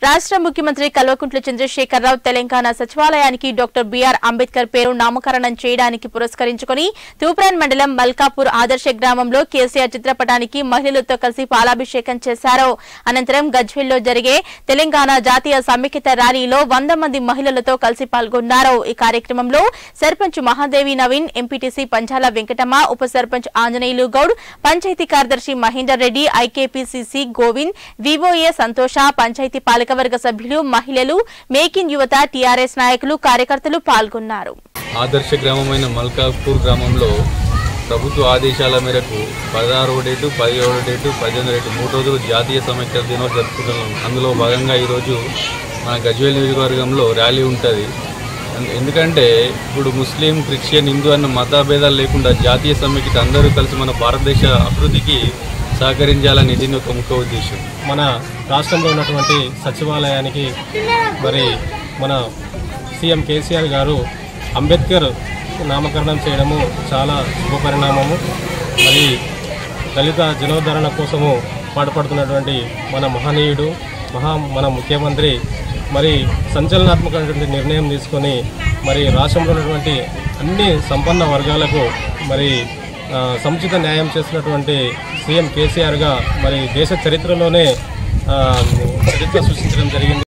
రాష్ట్ర ముఖ్యమంత్రి కల్వకుంట్ల చంద్రశేఖరరావు తెలంగాణ సచివాలయానికి డాక్టర్ బిఆర్ అంబేద్కర్ పేరు నామకరణం చేయడానికి పురస్కరించుకుని తూప్రాన్ మండలం మల్కాపూర్ ఆదర్శ గ్రామంలో కేసీఆర్ చిత్రపటానికి మహిళలతో కలిసి పాలాభిషేకం చేశారు అనంతరం గజ్వెల్లో జరిగే తెలంగాణ జాతీయ సమైక్యత ర్యాలీలో వంద మంది మహిళలతో కలిసి పాల్గొన్నారు ఈ కార్యక్రమంలో సర్పంచ్ మహాదేవి నవీన్ ఎంపీటీసీ పంచాల వెంకటమ్మ ఉప సర్పంచ్ ఆంజనేయులు గౌడ్ పంచాయతీ కార్యదర్శి మహేందర్ రెడ్డి ఐకేపీసీసీ గోవింద్ వివోఏ సంతోష పంచాయతీ పాలకవర్గ సభ్యులు మహిళలు మేక్ ఇన్ యువత టీఆర్ఎస్ నాయకులు కార్యకర్తలు పాల్గొన్నారు ఆదర్శ గ్రామమైన మల్కాపూర్ గ్రామంలో ప్రభుత్వ ఆదేశాల మేరకు పదహారవ డేటు పదిహేడవ డేటు పద్దెనిమిది డేటు మూడు రోజులు జాతీయ సమైక్య దినోత్సవం జరుపుకుంటున్నాం అందులో భాగంగా ఈరోజు మన గజ్వేల్ నియోజకవర్గంలో ర్యాలీ ఉంటుంది ఎన్- ఎందుకంటే ఇప్పుడు ముస్లిం క్రిస్టియన్ హిందూ అన్న మతభేదాలు లేకుండా జాతీయ సమైక్యత అందరూ కలిసి మన భారతదేశ అభివృద్ధికి సహకరించాలని దీని ఒక ముఖ్య ఉద్దేశం మన రాష్ట్రంలో ఉన్నటువంటి సచివాలయానికి మరి మన సీఎం కేసీఆర్ గారు అంబేద్కర్ నామకరణం చేయడము చాలా శుభపరిణామము మరి దళిత జనోద్ధరణ కోసము పాటుపడుతున్నటువంటి మన మహనీయుడు మహా మన ముఖ్యమంత్రి మరి సంచలనాత్మకమైనటువంటి నిర్ణయం తీసుకొని మరి రాష్ట్రంలో ఉన్నటువంటి అన్ని సంపన్న వర్గాలకు మరి ఆ, సముచిత న్యాయం చేసినటువంటి సీఎం కేసీఆర్గా మరి దేశ చరిత్రలోనే ఆ, చరిత్ర సృష్టించడం జరిగింది